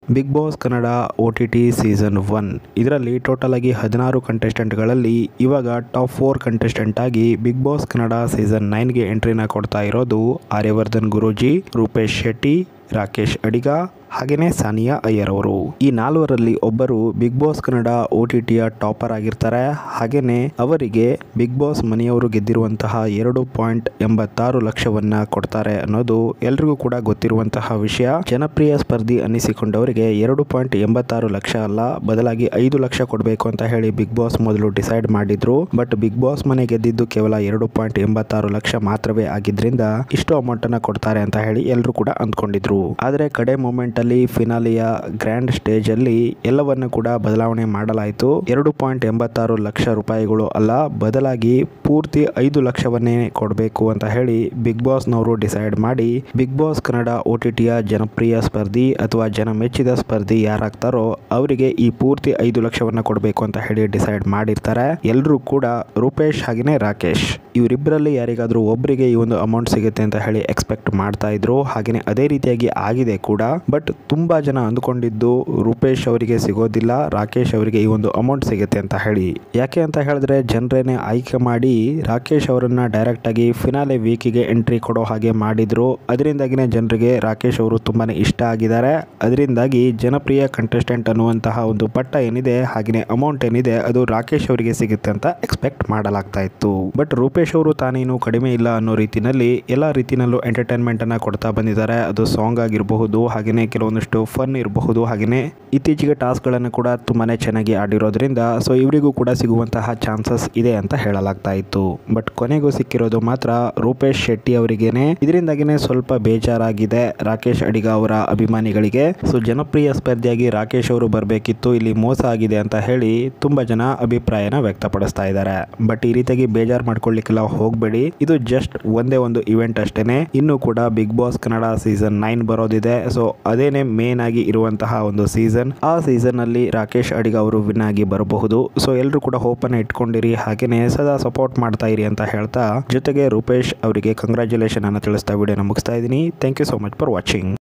big Boss Kannada O T T season one ಇದರಲ್ಲಿ total ಆಗಿ ಹದಿನಾರು ಕಂಟೆಸ್ಟೆಂಟ್ಗಳಲ್ಲಿ ಇವಾಗ ಟಾಪ್ ಫೋರ್ ಕಂಟೆಸ್ಟೆಂಟ್ ಆಗಿ ಬಿಗ್ ಬಾಸ್ ಕನ್ನಡ ಸೀಸನ್ ನೈನ್ಗೆ ಎಂಟ್ರಿನ ಕೊಡ್ತಾ ಇರೋದು ಆರ್ಯವರ್ಧನ್ ಗುರೂಜಿ ರೂಪೇಶ್ ಶೆಟ್ಟಿ ರಾಕೇಶ್ ಅಡಿಗ ಹಾಗೆಯೇ ಸಾನಿಯಾ ಅಯ್ಯರ್ ಅವರು ಈ ನಾಲ್ವರಲ್ಲಿ ಒಬ್ಬರು Big Boss Kannada O T ಟಿಯ ಟಾಪರ್ ಆಗಿರ್ತಾರೆ ಹಾಗೆಯೇ ಅವರಿಗೆ ಬಿಗ್ ಬಾಸ್ ಮನೆಯವರು ಗೆದ್ದಿರುವಂತಹ ಎರಡು ಪಾಯಿಂಟ್ ಎಂಬತ್ತಾರು ಲಕ್ಷವನ್ನ ಕೊಡ್ತಾರೆ ಅನ್ನೋದು ಎಲ್ರಿಗೂ ಕೂಡ ಗೊತ್ತಿರುವಂತಹ ವಿಷಯ ಜನಪ್ರಿಯ ಸ್ಪರ್ಧಿ ಅನ್ನಿಸಿಕೊಂಡವರಿಗೆ ಎರಡು ಪಾಯಿಂಟ್ ಎಂಬತ್ತಾರು ಲಕ್ಷ ಅಲ್ಲ ಬದಲಾಗಿ ಐದು ಲಕ್ಷ ಕೊಡಬೇಕು ಅಂತ ಹೇಳಿ ಬಿಗ್ ಬಾಸ್ ಮೊದಲು ಡಿಸೈಡ್ ಮಾಡಿದ್ರು ಬಟ್ ಬಿಗ್ ಬಾಸ್ ಮನೆ ಗೆದ್ದಿದ್ದು ಕೇವಲ ಎರಡು ಪಾಯಿಂಟ್ ಎಂಬತ್ತಾರು ಲಕ್ಷ ಮಾತ್ರವೇ ಆಗಿದ್ರಿಂದ ಇಷ್ಟು ಅಮೌಂಟ್ ಅನ್ನ ಕೊಡ್ತಾರೆ ಅಂತ ಹೇಳಿ ಎಲ್ಲರೂ ಕೂಡ ಅಂದ್ಕೊಂಡಿದ್ರು ಆದರೆ ಕಡೆ ಮೂಮೆಂಟ್ ಅಲ್ಲಿ ಫಿನಾಲಿಯ ಗ್ರ್ಯಾಂಡ್ ಸ್ಟೇಜ್ ಅಲ್ಲಿ ಎಲ್ಲವನ್ನು ಕೂಡ ಬದಲಾವಣೆ ಮಾಡಲಾಯಿತು ಎರಡು ಪಾಯಿಂಟ್ ಎಂಬತ್ತಾರು ಲಕ್ಷ ರೂಪಾಯಿಗಳು ಅಲ್ಲ ಬದಲಾಗಿ ಪೂರ್ತಿ ಐದು ಲಕ್ಷವನ್ನೇ ಕೊಡಬೇಕು ಅಂತ ಹೇಳಿ ಬಿಗ್ ಬಾಸ್ನವರು ಡಿಸೈಡ್ ಮಾಡಿ Big Boss Kannada O T ಟಿಯ ಜನಪ್ರಿಯ ಸ್ಪರ್ಧಿ ಅಥವಾ ಜನ ಮೆಚ್ಚಿದ ಸ್ಪರ್ಧಿ ಯಾರಾಗ್ತಾರೋ ಅವರಿಗೆ ಈ ಪೂರ್ತಿ ಐದು ಲಕ್ಷವನ್ನ ಕೊಡಬೇಕು ಅಂತ ಹೇಳಿ ಡಿಸೈಡ್ ಮಾಡಿರ್ತಾರೆ ಎಲ್ಲರೂ ಕೂಡ ರೂಪೇಶ್ ಹಾಗೆಯೇ ರಾಕೇಶ್ ಇವರಿಬ್ಬರಲ್ಲಿ ಯಾರಿಗಾದ್ರೂ ಒಬ್ಬರಿಗೆ ಈ ಒಂದು ಅಮೌಂಟ್ ಸಿಗುತ್ತೆ ಅಂತ ಹೇಳಿ ಎಕ್ಸ್ಪೆಕ್ಟ್ ಮಾಡ್ತಾ ಇದ್ರು ಹಾಗೆಯೇ ಅದೇ ರೀತಿಯಾಗಿ ಆಗಿದೆ ಕೂಡ ಬಟ್ ತುಂಬಾ ಜನ ಅಂದ್ಕೊಂಡಿದ್ದು ರೂಪೇಶ್ ಅವರಿಗೆ ಸಿಗೋದಿಲ್ಲ ರಾಕೇಶ್ ಅವರಿಗೆ ಈ ಒಂದು ಅಮೌಂಟ್ ಸಿಗುತ್ತೆ ಅಂತ ಹೇಳಿ ಯಾಕೆ ಅಂತ ಹೇಳಿದ್ರೆ ಜನರೇನೆ ಆಯ್ಕೆ ಮಾಡಿ ರಾಕೇಶ್ ಅವರನ್ನ ಡೈರೆಕ್ಟ್ ಆಗಿ ಫಿನಾಲೆ ವೀಕಿಗೆ ಎಂಟ್ರಿ ಕೊಡೋ ಹಾಗೆ ಮಾಡಿದ್ರು ಅದರಿಂದಾಗಿನೇ ಜನರಿಗೆ ರಾಕೇಶ್ ಅವರು ತುಂಬಾನೇ ಇಷ್ಟ ಆಗಿದ್ದಾರೆ ಅದರಿಂದಾಗಿ ಜನಪ್ರಿಯ ಕಂಟೆಸ್ಟೆಂಟ್ ಅನ್ನುವಂತಹ ಒಂದು ಪಟ್ಟ ಏನಿದೆ ಹಾಗೆಯೇ ಅಮೌಂಟ್ ಏನಿದೆ ಅದು ರಾಕೇಶ್ ಅವರಿಗೆ ಸಿಗುತ್ತೆ ಅಂತ ಎಕ್ಸ್ಪೆಕ್ಟ್ ಮಾಡಲಾಗ್ತಾ ಇತ್ತು ಬಟ್ ರೂಪೇಶ್ ಅವರು ತಾನೇನು ಕಡಿಮೆ ಇಲ್ಲ ಅನ್ನೋ ರೀತಿನಲ್ಲಿ ಎಲ್ಲ ರೀತಿನಲ್ಲೂ ಎಂಟರ್ಟೈನ್ಮೆಂಟ್ ಅನ್ನ ಕೊಡ್ತಾ ಬಂದಿದ್ದಾರೆ ಅದು ಸಾಂಗ್ ಆಗಿರಬಹುದು ಹಾಗೆಯೇ ಕೆಲವೊಂದಿಷ್ಟು ಫನ್ ಇರಬಹುದು ಹಾಗೆಯೇ ಇತ್ತೀಚೆಗೆ ಟಾಸ್ಕ್ಗಳನ್ನು ಕೂಡ ತುಂಬಾನೇ ಚೆನ್ನಾಗಿ ಆಡಿರೋದ್ರಿಂದ ಸೊ ಇವರಿಗೂ ಕೂಡ ಸಿಗುವಂತಹ ಚಾನ್ಸಸ್ ಇದೆ ಅಂತ ಹೇಳಲಾಗ್ತಾ ಇತ್ತು ಬಟ್ ಕೊನೆಗೂ ಸಿಕ್ಕಿರೋದು ಮಾತ್ರ ರೂಪೇಶ್ ಶೆಟ್ಟಿ ಅವರಿಗೇನೆ ಇದರಿಂದಾಗಿನೇ ಸ್ವಲ್ಪ ಬೇಜಾರಾಗಿದೆ ರಾಕೇಶ್ ಅಡಿಗ ಅವರ ಅಭಿಮಾನಿಗಳಿಗೆ ಸೊ ಜನಪ್ರಿಯ ಸ್ಪರ್ಧಿಯಾಗಿ ರಾಕೇಶ್ ಅವರು ಬರಬೇಕಿತ್ತು ಇಲ್ಲಿ ಮೋಸ ಆಗಿದೆ ಅಂತ ಹೇಳಿ ತುಂಬಾ ಜನ ಅಭಿಪ್ರಾಯನ ವ್ಯಕ್ತಪಡಿಸ್ತಾ ಇದ್ದಾರೆ ಬಟ್ ಈ ರೀತಿಯಾಗಿ ಬೇಜಾರು ಮಾಡ್ಕೊಳ್ಳಿಕ್ಕೆಲ್ಲ ಹೋಗಬೇಡಿ ಇದು ಜಸ್ಟ್ ಒಂದೇ ಒಂದು ಇವೆಂಟ್ ಅಷ್ಟೇನೆ ಇನ್ನು ಕೂಡ Big Boss Kannada season nine ಬರೋದಿದೆ ಸೊ ಅದೇನೆ ಮೇನ್ ಆಗಿ ಇರುವಂತಹ ಒಂದು ಸೀಸನ್ ಆ ಸೀಸನ್ ಅಲ್ಲಿ ರಾಕೇಶ್ ಅಡಿಗ ಅವರು ವಿನ್ ಆಗಿ ಬರಬಹುದು ಸೊ ಎಲ್ಲರೂ ಕೂಡ ಹೋಪ್ ಅನ್ನ ಇಟ್ಕೊಂಡಿರಿ ಹಾಗೇನೆ ಸದಾ ಸಪೋರ್ಟ್ ಮಾಡ್ತಾ ಇರಿ ಅಂತ ಹೇಳ್ತಾ ಜೊತೆಗೆ ರೂಪೇಶ್ ಅವರಿಗೆ ಕಂಗ್ರ್ಯಾಚುಲೇಷನ್ ಅನ್ನ ತಿಳಿಸ್ತಾ ವಿಡಿಯೋನ ಮುಗಿಸ್ತಾ ಇದ್ದೀನಿ thank you so much for watching